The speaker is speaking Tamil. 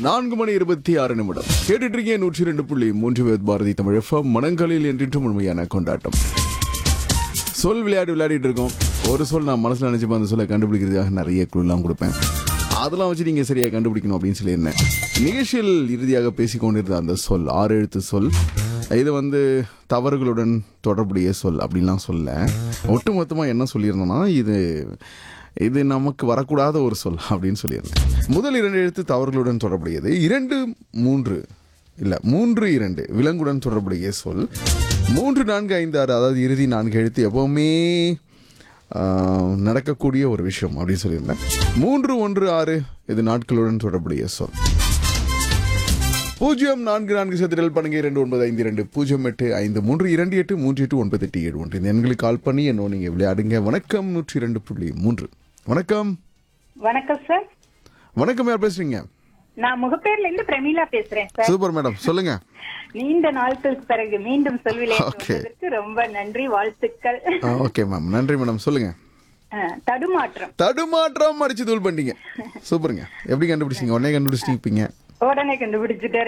நான்கு மணி இருபத்தி ஆறு நிமிடம் கேட்டுட்டு இருக்கீங்க நூற்றி ரெண்டு புள்ளி மூன்று வேத் பாரதி தமிழ் எஃப்எம் மனங்களில் என்றின்றும் உண்மையான கொண்டாட்டம் சொல் விளையாட்டு விளையாடிட்டு இருக்கோம் ஒரு சொல் நான் மனசுல நினைச்சு அந்த சொல்லை கண்டுபிடிக்கிறதுக்காக நிறைய குழுலாம் கொடுப்பேன் அதெல்லாம் வச்சு நீங்க சரியா கண்டுபிடிக்கணும் அப்படின்னு சொல்லியிருந்தேன் நிகழ்ச்சியில் இறுதியாக பேசிக் கொண்டிருந்த அந்த சொல் ஆறு எழுத்து சொல் இது வந்து தவறுகளுடன் தொடர்புடைய சொல் அப்படின்லாம் சொல்ல ஒட்டுமொத்தமாக என்ன சொல்லியிருந்தோம்னா இது இது நமக்கு வரக்கூடாத ஒரு சொல் அப்படின்னு சொல்லியிருந்தேன் முதல் இரண்டு எழுத்து தவறுகளுடன் தொடர்புடையது இரண்டு மூன்று இல்லை மூன்று இரண்டு விலங்குடன் தொடர்புடைய சொல் மூன்று நான்கு ஐந்து ஆறு அதாவது இறுதி நான்கு எழுத்து எப்பவுமே ஆஹ், நடக்கக்கூடிய ஒரு விஷயம் அப்படின்னு சொல்லியிருந்தேன் மூன்று ஒன்று ஆறு இது நாட்களுடன் தொடர்புடைய சொல் பூஜ்ஜியம் நான்கு நான்கு சதுரல் பண்ணுங்க இரண்டு ஒன்பது ஐந்து இரண்டு பூஜ்ஜியம் எட்டு ஐந்து மூன்று இரண்டு எட்டு மூன்று எட்டு ஒன்பது எட்டு ஏழு ஒன்று இந்த எண்களுக்கு கால் பண்ணி என்னோ நீங்க விளையாடுங்க வணக்கம் நூற்றி இரண்டு புள்ளி மூன்று வணக்கம் வணக்கம் சார் வணக்கம் யார் பேசுறீங்க நான் முகப்பேர்ல இருந்து பிரமீளா பேசுறேன் சார் சூப்பர் மேடம் சொல்லுங்க நீண்ட நாட்களுக்கு பிறகு மீண்டும் சொல்விலை Okay. ரொம்ப நன்றி வாழ்த்துக்கள் ஓகே மேம் நன்றி மேடம் சொல்லுங்க அஹ், தடுமாற்றம் தடுமாற்றம் அடிச்சு தூள் பண்ணிட்டீங்க சூப்பருங்க எப்படி கண்டுபிடிச்சீங்க உடனே கண்டுபிடிச்சிட்டீங்க உடனே கண்டுபிடிச்சிட்டாரு